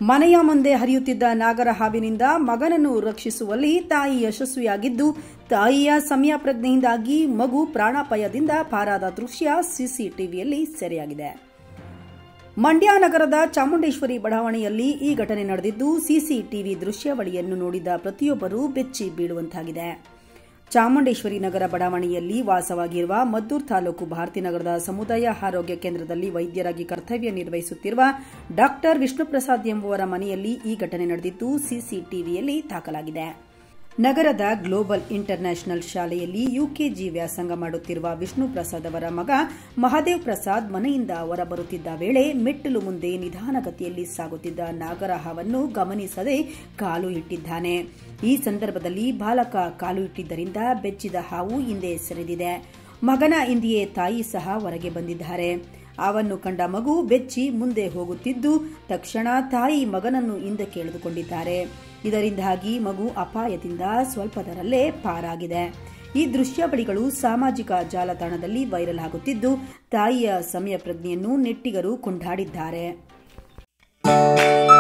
ಮನೆಯ ಮುಂದೆ ಹರಿಯುತ್ತಿದ್ದ ನಾಗರ ಹಾವಿನಿಂದ ಮಗನನ್ನು ರಕ್ಷಿಸುವಲ್ಲಿ ತಾಯಿ ಯಶಸ್ವಿಯಾಗಿದ್ದು ತಾಯಿಯ ಸಮಯ ಪ್ರಜ್ಞೆಯಿಂದಾಗಿ ಮಗು ಪ್ರಾಣಾಪಾಯದಿಂದ ಪಾರಾದ ದೃಶ್ಯ ಸಿಸಿಟಿವಿಯಲ್ಲಿ ಸೆರೆಯಾಗಿದೆ ಮಂಡ್ಯ ನಗರದ ಚಾಮುಂಡೇಶ್ವರಿ ಬಡಾವಣೆಯಲ್ಲಿ ಈ ಘಟನೆ ನಡೆದಿದ್ದು ಸಿಸಿಟಿವಿ ದೃಶ್ಯಾವಳಿಯನ್ನು ನೋಡಿದ ಪ್ರತಿಯೊಬ್ಬರೂ ಬೆಚ್ಚಿ ಬೀಳುವಂತಾಗಿದೆ ಚಾಮುಂಡೇಶ್ವರಿ ನಗರ ಬಡಾವಣೆಯಲ್ಲಿ ವಾಸವಾಗಿರುವ ಮದ್ದೂರು ತಾಲೂಕು ಭಾರತೀನಗರದ ಸಮುದಾಯ ಆರೋಗ್ಯ ಕೇಂದ್ರದಲ್ಲಿ ವೈದ್ಯರಾಗಿ ಕರ್ತವ್ಯ ನಿರ್ವಹಿಸುತ್ತಿರುವ ಡಾಕ್ಟರ್ ವಿಷ್ಣುಪ್ರಸಾದ್ ಎಂಬುವರ ಮನೆಯಲ್ಲಿ ಈ ಘಟನೆ ನಡೆದಿದ್ದು ಸಿಸಿಟಿವಿಯಲ್ಲಿ ದಾಖಲಾಗಿದೆ ನಗರದ ಗ್ಲೋಬಲ್ ಇಂಟರ್ನ್ಯಾಷನಲ್ ಶಾಲೆಯಲ್ಲಿ ಯುಕೆಜಿ ವ್ಯಾಸಂಗ ಮಾಡುತ್ತಿರುವ ವಿಷ್ಣು ಪ್ರಸಾದ್ ಅವರ ಮಗ ಮಹಾದೇವ್ ಪ್ರಸಾದ್ ಮನೆಯಿಂದ ಹೊರಬರುತ್ತಿದ್ದ ವೇಳೆ ಮೆಟ್ಟಲು ಮುಂದೆ ನಿಧಾನಗತಿಯಲ್ಲಿ ಸಾಗುತ್ತಿದ್ದ ನಾಗರಹಾವನ್ನು ಗಮನಿಸದೆ ಕಾಲು ಇಟ್ಟಿದ್ದಾನೆ ಈ ಸಂದರ್ಭದಲ್ಲಿ ಬಾಲಕ ಕಾಲು ಇಟ್ಟಿದ್ದರಿಂದ ಬೆಚ್ಚಿದ ಹಾವು ಹಿಂದೆ ಸರಿದಿದೆ ಮಗನ ಹಿಂದೆಯೇ ತಾಯಿ ಸಹ ಹೊರಗೆ ಬಂದಿದ್ದಾರೆ ಅವನ್ನು ಕಂಡ ಮಗು ಬೆಚ್ಚಿ ಮುಂದೆ ಹೋಗುತ್ತಿದ್ದು ತಕ್ಷಣ ತಾಯಿ ಮಗನನ್ನು ಹಿಂದಕ್ಕೆ ಎಳೆದುಕೊಂಡಿದ್ದಾರೆ ಇದರಿಂದಾಗಿ ಮಗು ಅಪಾಯದಿಂದ ಸ್ವಲ್ಪದರಲ್ಲೇ ಪಾರಾಗಿದೆ ಈ ದೃಶ್ಯಾವಳಿಗಳು ಸಾಮಾಜಿಕ ಜಾಲತಾಣದಲ್ಲಿ ವೈರಲ್ ಆಗುತ್ತಿದ್ದು ತಾಯಿಯ ಸಮಯ ಪ್ರಜ್ಞೆಯನ್ನು ನೆಟ್ಟಿಗರು ಕೊಂಡಾಡಿದ್ದಾರೆ